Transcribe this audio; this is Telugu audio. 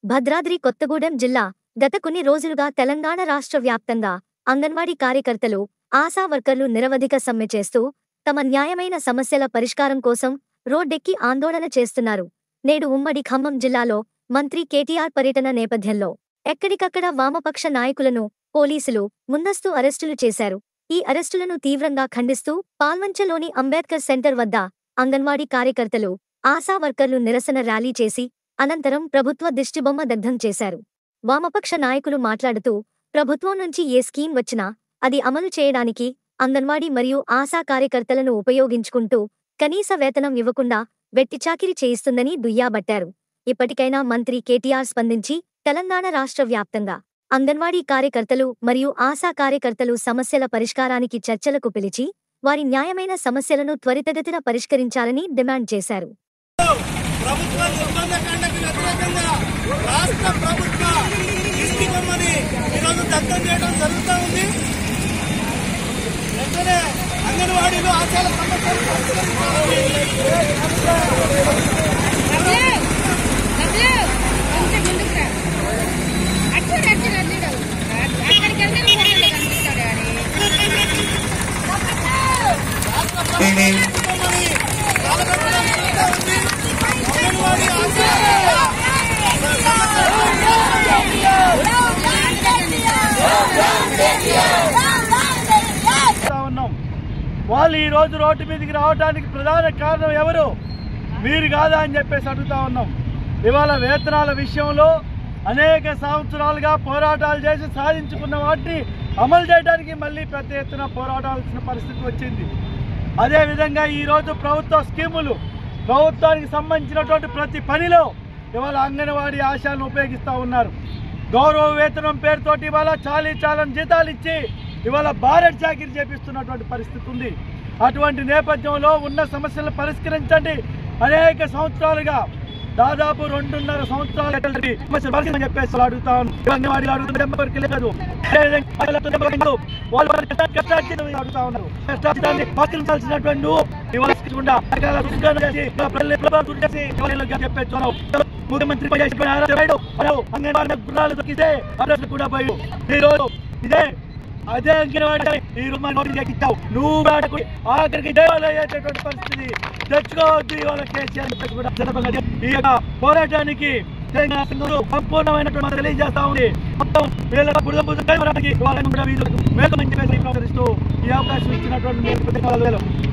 భద్రాద్రి కొత్తగూడెం జిల్లా గత కొన్ని రోజులుగా తెలంగాణ రాష్ట్ర వ్యాప్తంగా అంగన్వాడీ కార్యకర్తలు ఆశా వర్కర్లు నిరవధిక సమ్మె చేస్తూ తమ న్యాయమైన సమస్యల పరిష్కారం కోసం రోడ్డెక్కి ఆందోళన చేస్తున్నారు నేడు ఉమ్మడి ఖమ్మం జిల్లాలో మంత్రి కేటీఆర్ పర్యటన నేపథ్యంలో ఎక్కడికక్కడ వామపక్ష నాయకులను పోలీసులు ముందస్తు అరెస్టులు చేశారు ఈ అరెస్టులను తీవ్రంగా ఖండిస్తూ పాల్వంచలోని అంబేద్కర్ సెంటర్ వద్ద అంగన్వాడీ కార్యకర్తలు ఆశా వర్కర్లు నిరసన ర్యాలీ చేసి అనంతరం ప్రభుత్వ దిష్టిబొమ్మ దగ్ధం చేశారు వామపక్ష నాయకులు మాట్లాడుతూ ప్రభుత్వం నుంచి ఏ స్కీమ్ వచ్చినా అది అమలు చేయడానికి అంగన్వాడీ మరియు ఆశా కార్యకర్తలను ఉపయోగించుకుంటూ కనీస వేతనం ఇవ్వకుండా వెట్టిచాకిరి చేయిస్తుందని దుయ్యాబట్టారు ఇప్పటికైనా మంత్రి కేటీఆర్ స్పందించి తెలంగాణ రాష్ట్ర వ్యాప్తంగా అంగన్వాడీ కార్యకర్తలు మరియు ఆశా కార్యకర్తలు సమస్యల పరిష్కారానికి చర్చలకు పిలిచి వారి న్యాయమైన సమస్యలను త్వరితగతిన పరిష్కరించాలని డిమాండ్ చేశారు ప్రభుత్వ నిర్బంధకాండకు వ్యతిరేకంగా రాష్ట్ర ప్రభుత్వ దిష్టి బొమ్మని ఈరోజు దగ్ధం చేయడం జరుగుతూ ఉంది వెంటనే అంగన్వాడీలు ఆచార సమస్యలు పరిష్కరించాలని డబ్ల్యూ డబ్ల్యూ కొంచెం ముందుకు రా అటు అటు అల్లుడు అక్కడికి వెళ్తే ఫోన్లో కనిపిస్తాడు అని బొమ్మని కాలబెట్టడం జరుగుతూ ఉంది అంగన్వాడీ ఆచార చేస్తా ఉన్నాం వాళ్ళు ఈ రోజు రోడ్డు మీదకి రావడానికి ప్రధాన కారణం ఎవరు మీరు కాదా అని చెప్పేసి అడుగుతా ఉన్నాం ఇవాళ వేతనాల విషయంలో అనేక సంవత్సరాలుగా పోరాటాలు చేసి సాధించుకున్న వాటిని అమలు చేయడానికి మళ్ళీ పెద్ద ఎత్తున పోరాడాల్సిన పరిస్థితి వచ్చింది అదేవిధంగా ఈరోజు ప్రభుత్వ స్కీములు ప్రభుత్వానికి సంబంధించినటువంటి ప్రతి పనిలో ఇవాళ అంగన్వాడీ ఆశాలను ఉపయోగిస్తూ ఉన్నారు గౌరవ వేతనం పేరుతోటి ఇవాళ చాలీ చాలని జీతాలు ఇచ్చి ఇవాళ భారత్ చాకిరి చేపిస్తున్నటువంటి పరిస్థితి ఉంది అటువంటి నేపథ్యంలో ఉన్న సమస్యలను పరిష్కరించండి అనేక సంవత్సరాలుగా దాదాపు రెండున్నర సంవత్సరాలు సమస్యలు పరిష్కరించమని చెప్పేసి అడుగుతా ఉన్నాం. అంగన్వాడీలు అడుగుతున్న ఎవరికి లేదు అదేవిధంగా మహిళలతో ఎవరికి వాళ్ళు వారి కష్ట- కష్టార్జితం అడుగుతా ఉన్నారు కష్టార్జితాన్ని పరిష్కరించాల్సినటువంటి నువ్వు ఇవాళ తీసుకుండా రకాల దుర్గణ చేసి ఇలా ప్రజల్ని ప్రభావం గురి చేసి ఎవరిలో చెప్పేసి ఉన్నావు. ముఖ్యమంత్రి పై చేసిన నారా నాయుడు మనం అంగన్వాడీ గుర్రాలు దొరికితే అడ్రస్ కూడా పోయి ఈ రోజు ఇదే అదే అంగన్వాడీ ఈ రోజు మన నోటీస్ ఎక్కించావు నువ్వు వాడకు ఆఖరికి దేవాలయం అయ్యేటటువంటి పరిస్థితి తెచ్చుకోవద్దు ఇవాళ కేసీఆర్ చెప్పేసి కూడా సందర్భంగా చెప్- ఈ యొక్క పోరాటానికి తెలంగాణ సంఘంలో సంపూర్ణమైనటువంటి మనం తెలియజేస్తా ఉంది మొత్తం వీళ్ళ బురద బురద కైవడానికి వాళ్ళని కూడా వీళ్ళు మేకమని చెప్పేసి ప్రకటిస్తూ ఈ అవకాశం ఇచ్చినటువంటి మీకు కృతజ్ఞతలు